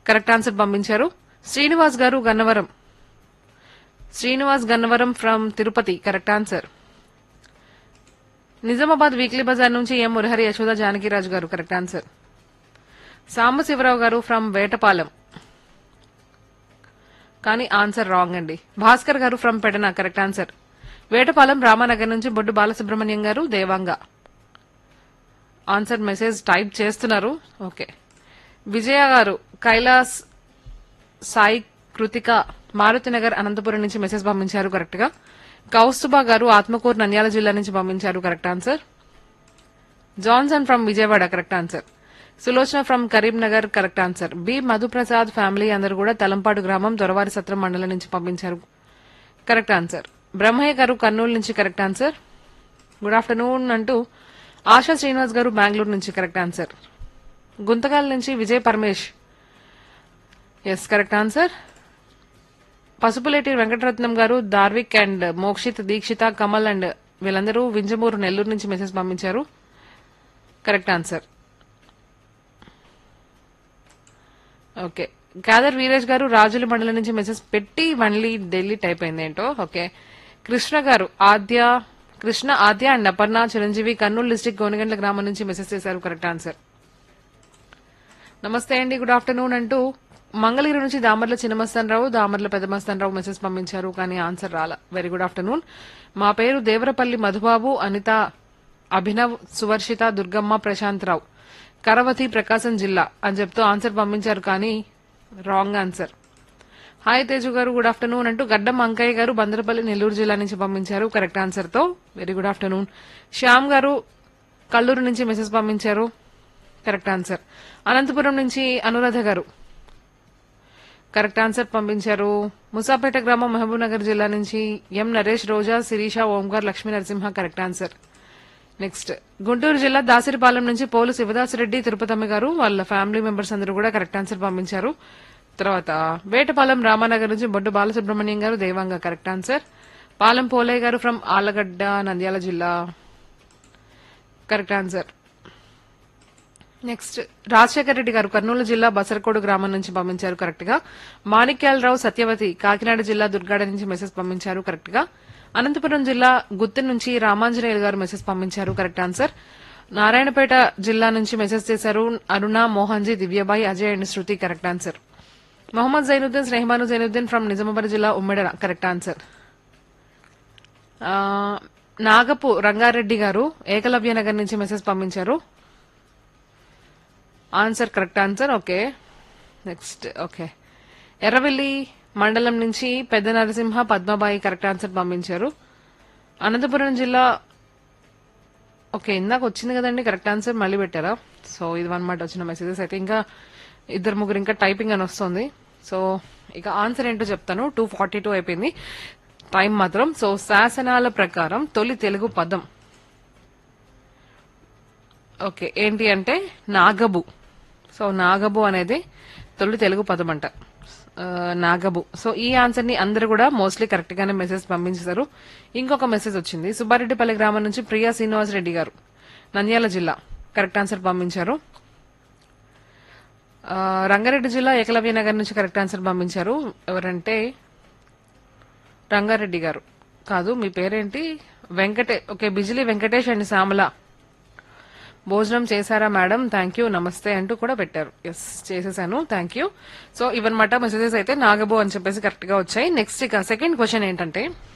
correct answer పంపించారు Srinivas garu Gannavaram Srinivas Gannavaram from Tirupati correct answer Nizamabad weekly Bazar నుంచి M Murahari Yashoda Janakiraju గారు కరెక్ట్ ఆన్సర్ సాంబశివరావు గారు ఫ్రమ్ వేటపాలెం కానీ ఆన్సర్ రాంగ్ అండి Bhaskar garu from Pedana correct answer Vetapalem Ramanagar నుంచి Boddu Balasubrahmanyam garu Devanga answer message type చేస్తున్నారు ఓకే విజయ గారు కైలాస్ సాయి కృతిక మారుతినగర్ అనంతపురం నుంచి మెసేజ్ పంపించారు కరెక్ట్ గా కౌస్తుబా గారు ఆత్మకూరు నంద్యాల జిల్లా నుంచి పంపించారు correct answer Johnson from Vijayawada correct answer Sulochana from Karimnagar correct answer B Madhuprasad family అందరూ కూడా తలంపాడు గ్రామం దొరవారి సత్రం మండలం నుంచి పంపించారు కరెక్ట్ ఆన్సర్ బ్రహ్మయ్య గారు కర్నూలు నుంచి కరెక్ట్ ఆన్సర్ గుడ్ ఆఫ్టర్నూన్ అంటూ ఆశా శ్రీనివాస్ గారు బెంగళూరు నుంచి కరెక్ట్ ఆన్సర్ గుంతకాల నుంచి Vijay Paramesh S correct answer Pasupuleti Venkataratnam garu Darvik and Mokshith Deekshitha Kamal and వీళ్ళందరూ వింజమూరు నెల్లూరు నుంచి మెసేజ్ పంపించారు correct answer okay Khadar Veeresh garu Rajula మండలం నుంచి మెసేజ్ పెట్టి మళ్ళీ ఢిల్లీ టైప్ అయింది ఏంటో okay Krishna garu Adya Krishna Adya and Aparna Chiranjeevi Kurnool district Gonagandla గ్రామం నుంచి మెసేజ్ చేశారు కరెక్ట్ ఆన్సర్ నమస్తే అండి గుడ్ ఆఫ్టర్నూన్ అంటూ మంగళగిరి నుంచి దామర్ల చిన్నమస్తానరావు దామర్ల పెద్దమస్తానరావు మెసేజ్ పంపించారు కానీ ఆన్సర్ రాల వెరీ గుడ్ ఆఫ్టర్నూన్ మా పేరు దేవరపల్లి మధుబాబు అనిత అభినవ్ సువర్షిత దుర్గమ్మ ప్రశాంత్ రావు కరవతి ప్రకాశం జిల్లా అని చెప్తూ ఆన్సర్ పంపించారు కానీ రాంగ్ ఆన్సర్ హాయ్ తేజు గారు గుడ్ ఆఫ్టర్నూన్ అంటూ గడ్డం అంకయ్య గారు బందరపల్లి నెల్లూరు జిల్లా నుంచి పంపించారు కరెక్ట్ ఆన్సర్ తో very good afternoon Shyam garu Kalluru నుంచి మెసేజ్ పంపించారు కరెక్ట్ ఆన్సర్ అనంతపురం నుంచి అనురాధ గారు కరెక్ట్ ఆన్సర్ పంపించారు ముసాపేట గ్రామం మహబూబ్ నగర్ జిల్లా నుంచి M Naresh Roja Sirisha Omkar Lakshmi Narasimha correct answer next Guntur జిల్లా దాసిరిపాలెం నుంచి పోలు శివదాసిరెడ్డి తిరుపతమ్మ గారు వాళ్ళ ఫ్యామిలీ మెంబర్స్ అందరూ కూడా కరెక్ట్ ఆన్సర్ పంపించారు తర్వాత వేటపాలెం రామానగర్ నుంచి Boddu Balasubrahmanyam garu Devanga correct answer Palem Polayya garu from Allagadda Nandyal జిల్లా correct answer next Rajasekhara Reddy garu Kurnool జిల్లా బసరకోడు గ్రామం నుంచి పంపించారు కరెక్ట్ గా మాణిక్యాలరావు సత్యవతి కాకినాడ జిల్లా దుర్గాడ నుంచి మెసేజ్ పంపించారు కరెక్ట్ గా అనంతపురం జిల్లా గుత్తి నుంచి రామాంజనేయులు గారు మెసేజ్ పంపించారు కరెక్ట్ ఆన్సర్ నారాయణపేట జిల్లా నుంచి మెసేజ్ చేశారు Aruna Mohanji Divyabai Ajay and Shruti correct answer Mohammed Zainuddin Snehamanu Zainuddin from Nizamabad జిల్లా ఉమ్మెడ కరెక్ట్ ఆన్సర్ ఆ, నాగపు రంగారెడ్డి గారు ఏకలవ్య నగర్ నుంచి మెసేజ్ పంపించారు answer correct answer okay next okay Erravelli మండలం నుంచి పెద్ద నరసింహ పద్మబాయి కరెక్ట్ ఆన్సర్ పంపించారు అనంతపురం జిల్లా ఓకే ఇందాక వచ్చింది కదండి కరెక్ట్ ఆన్సర్ మళ్ళీ పెట్టారా సో ఇది అనమాట వచ్చిన మెసేజెస్ అయితే ఇంకా ఇద్దరు ముగ్గురు ఇంకా టైపింగ్ అని వస్తుంది సో ఇక ఆన్సర్ ఏంటో చెప్తాను టూ ఫార్టీ టూ అయిపోయింది టైం మాత్రం సో శాసనాల ప్రకారం తొలి తెలుగు పదం ఓకే ఏంటి అంటే నాగబు సో నాగబు అనేది తొలి తెలుగు పదం అంట ఆ, నాగబు సో ఈ ఆన్సర్ ని అందరూ కూడా మోస్ట్లీ కరెక్ట్ గానే మెసేజ్ పంపించారు ఇంకొక మెసేజ్ వచ్చింది సుబ్బారెడ్డిపల్లి గ్రామం నుంచి ప్రియా శ్రీనివాస్ రెడ్డి గారు నంద్యాల జిల్లా కరెక్ట్ ఆన్సర్ పంపించారు ఆ, రంగారెడ్డి జిల్లా ఏకలవ్య నగర్ నుంచి కరెక్ట్ ఆన్సర్ పంపించారు ఎవరంటే రంగారెడ్డి గారు కాదు మీ పేరేంటి వెంకటే ఓకే బిజిలీ వెంకటేష్ అండ్ శ్యామల భోజనం చేశారా మేడం థ్యాంక్ యూ నమస్తే అంటూ కూడా పెట్టారు ఎస్ చేసేసాను థ్యాంక్ యూ సో ఇవన్నమాట మెసేజెస్ అయితే నాగబో అని చెప్పేసి కరెక్ట్ గా వచ్చాయి నెక్స్ట్ ఇక సెకండ్ క్వశ్చన్ ఏంటంటే